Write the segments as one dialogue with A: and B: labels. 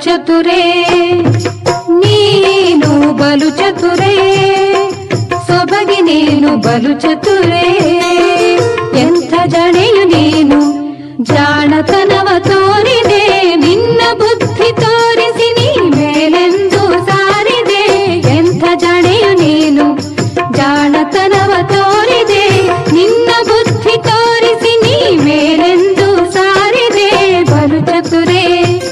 A: ಚತುರೇ ನೀನು ಬಲು ಚತುರೇ ಸೊಬಗಿ ನೀನು ಬಲು ಚತುರೇ ಎಂಥ ಜಣೆಯು ನೀನು ಜಾಣತನವ ತೋರಿದೆ ನಿನ್ನ ಬುದ್ಧಿ ತೋರಿಸಿ ನೀ ಮೇಲೆಂದು ಸಾರಿದೆ ಎಂಥ ಜಣೆಯು ನೀನು ಜಾಣತನವ ತೋರಿದೆ ನಿನ್ನ ಬುದ್ಧಿ ತೋರಿಸಿ ನೀ ಮೇಲೆಂದು ಸಾರಿದೆ ಬಲು ಚತುರೇ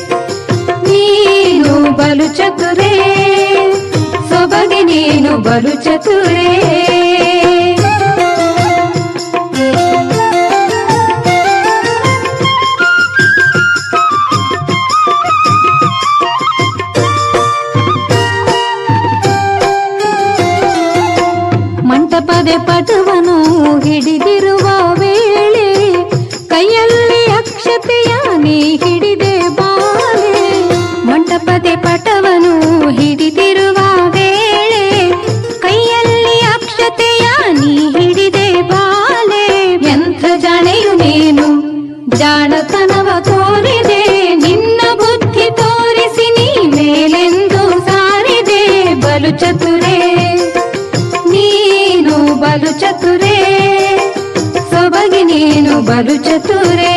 A: ನೀನು ಬಲು ಚತುರೇ ಸೊಬಗಿ ನೀನು ಬಲು ಚತುರೇ ಮಂಟಪದೆ ಪಟವನು ಹಿಡಿದಿರುವ ವೇಳೆ ಕೈಯಲ್ಲಿ ಅಕ್ಷತೆಯ ನೀ ಹಿಡಿದೆ ಬಾಳೆ ಮಂಟಪದೆ ಪಟವನು ಹಿಡಿದಿರುವ ವೇಳೆ ಕೈಯಲ್ಲಿ ಅಕ್ಷತೆಯ ನೀ ಹಿಡಿದೆ ಬಾಳೆ ಎಂಥ ಜಾಣೆಯು ನೀನು ಜಾಣತನವ ತೋರಿದೆ ನಿನ್ನ ಬುದ್ಧಿ ತೋರಿಸಿ ನೀ ಮೇಲೆಂದು ಸಾರಿದೆ ಬಲು ಚತುರೇ ನೀನು ಬಲು ಚತುರೇ ಸೊಬಗಿ ನೀನು ಬಲು ಚತುರೇ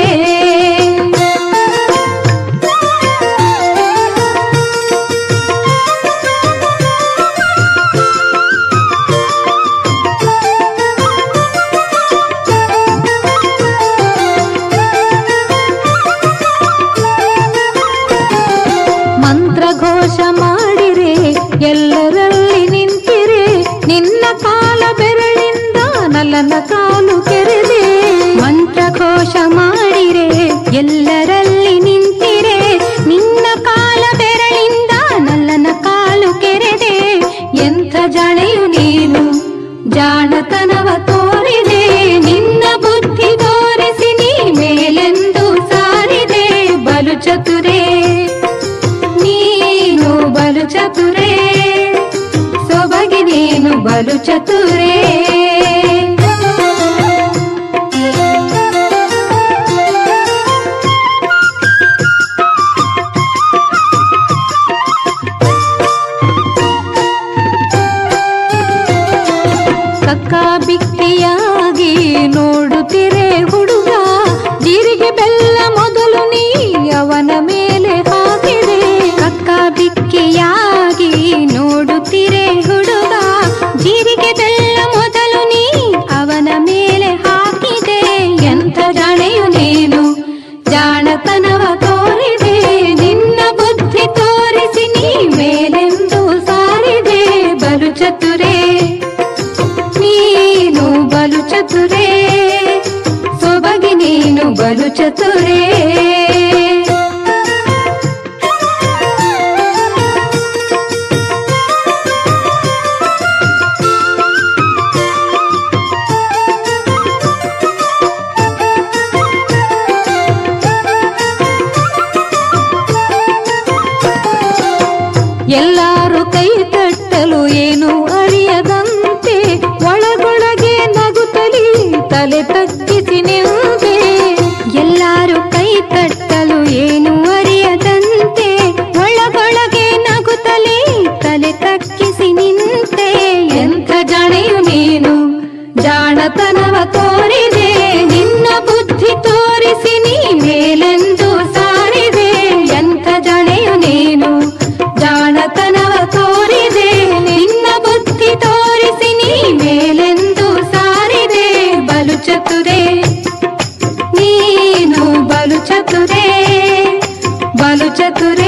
A: ಮಂತ್ರಘೋಷ ಮಾಡಿರೆ ಎಲ್ಲರಲ್ಲಿ ನಿಂತಿರೆ ನಿನ್ನ ಕಾಲ ಬೆರಳಿಂದ ನಲ್ಲನ ಕಾಲು ಕೆರೆದೆ ಮಂತ್ರಘೋಷ ಮಾಡಿರೆ ಎಲ್ಲರಲ್ಲಿ ನಿಂತಿರೆ ನಿನ್ನ ಕಾಲ ಬೆರಳಿಂದ ನಲ್ಲನ ಕಾಲು ಕೆರೆದೆ ಎಂಥ ಜಾಣೆಯು ನೀನು ಜಾಣತನವ ತೋರಿದೆ ನಿನ್ನ ಬುದ್ಧಿ ತೋರಿಸಿ ನೀ ಮೇಲೆಂದು ಸಾರಿದೆ ಬಲು ಚತುರೇ ನೀನು ಬಲು ಚತುರೇ ಸೊಬಗಿ ನೀನು ಬಲು ಚತುರೇ ಕಕ್ಕ ಬಿಕ್ಕಿಯಾಗಿ ನೋಡುತ್ತಿರೆ ಹುಡುಗ ಜೀರಿಗೆ ಬೆಲ್ಲ ಮೊದಲು ನೀ ಅವನ ಮೇಲೆ ಹಾಕಿದೆ ಕಕ್ಕ ಬಿಕ್ಕಿಯಾಗಿ ನೋಡುತ್ತಿರೆ ಹುಡುಗ ಜೀರಿಗೆ ಬೆಲ್ಲ ಮೊದಲು ನೀ ಅವನ ಮೇಲೆ ಹಾಕಿದೆ ಎಂಥ ಜಾಣೆಯು ನೀನು ಜಾಣತನವ ತೋರಿದೆ ನಿನ್ನ ಬುದ್ಧಿ ತೋರಿಸಿ ನೀ ಮೇಲೆಂದು ಸಾರಿದೆ ಬಲು ಚತುರೇ ನೀನು ಬಲು ಚತುರೇ ಸೊಬಗಿ ನೀನು ಬಲು ಚತುರೇ ಎಲ್ಲಾರು ಕೈ ತಟ್ಟಲು ಏನು ಅರಿಯದಂತೆ ಒಳಗೊಳಗೆ ನಗುತ್ತಲಿ ತಲೆ ತಗ್ಗಿಸಿ ನಿಂತೆ ಎಲ್ಲಾರು ಕೈ ತಟ್ಟಲು ಏನು ಅರಿಯದಂತೆ ಒಳಗೊಳಗೆ ನಗುತ್ತಲಿ ತಲೆ ತಗ್ಗಿಸಿ ನಿಂತೆ ಎಂಥ ಜಾಣೆಯು ನೀನು ಜಾಣತನವ ತೋರಿದೆ ನಿನ್ನ ಬುದ್ಧಿ ತೋರಿಸಿ ನೀ ಮೇಲೆಂದು ಸಾರಿದೆ ಎಂಥ ಜಾಣೆಯು ನೀನು ಜಾಣತನವ ತೋರಿದೆ ನಿನ್ನ ಬುದ್ಧಿ ತೋರಿಸಿ ನೀ ಮೇಲೆಂದು ಸಾರಿದೆ ಬಲು ಚತುರೇ ನೀನು ಬಲು ಚತುರೇ ಬಲು ಚತುರೇ